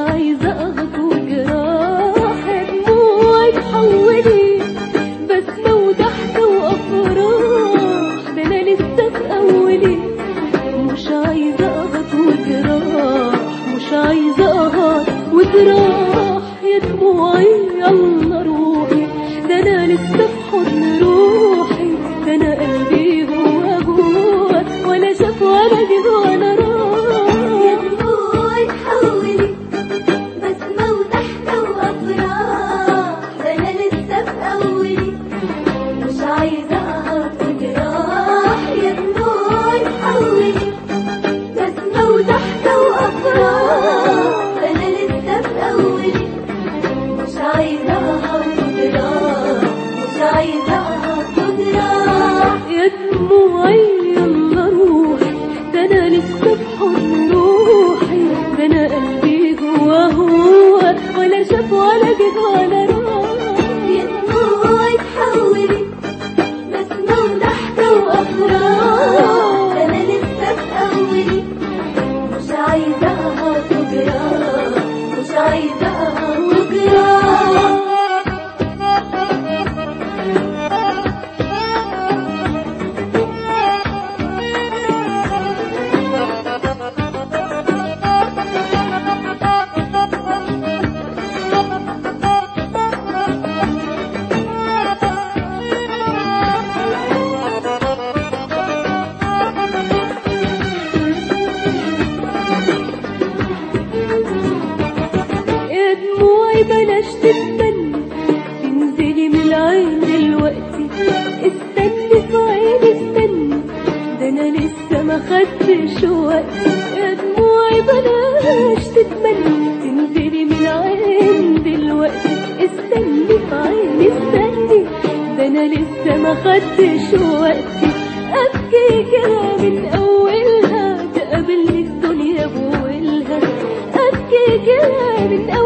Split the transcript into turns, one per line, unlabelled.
عايزة أغطو جراح دموعي تحولي بسمة وضحكة وأفراح ده أنا لسه في أولي مش عايزة أغطو جراح مش عايزة أهات وجراح يا دموعي يلا روحي ده أنا لسه في حضن روحي ده أنا قلبي جوا جوا ولا شاف ولا جه ولا راح
يا دموعي تحولي بسمة وضحكة وأفراح ده أنا لسه في أولي مش عايزة أهات وجراح يا دموعي تحولي بسمة وضحكة وأفراح ده أنا لسه في أولي مش عايزة أهات وجراح مش عايزة أهات وجراح
يا دموعي يلا روحي ده انا لسه في حضن روحي ده انا قلبي جوا هو ولا شاف ولا جه ولا راح
يا دموعي تحولي بسمة وضحكة وأفراح أنا لسه في أولي مش عايزة أهات وجراح مش عايزة أهات وجراح
يا دموعي بلاش تتمنى تنزلي من العين دلوقتي استني في عيني استني ده انا لسه ما خدتش وقتي يا دموعي بلاش تتمنى تنزلي من العين دلوقتي استني في عيني استني ده انا لسه ما خدتش وقتي ابكي كده من اولها تقابلني الدنيا بولها ابكي كده من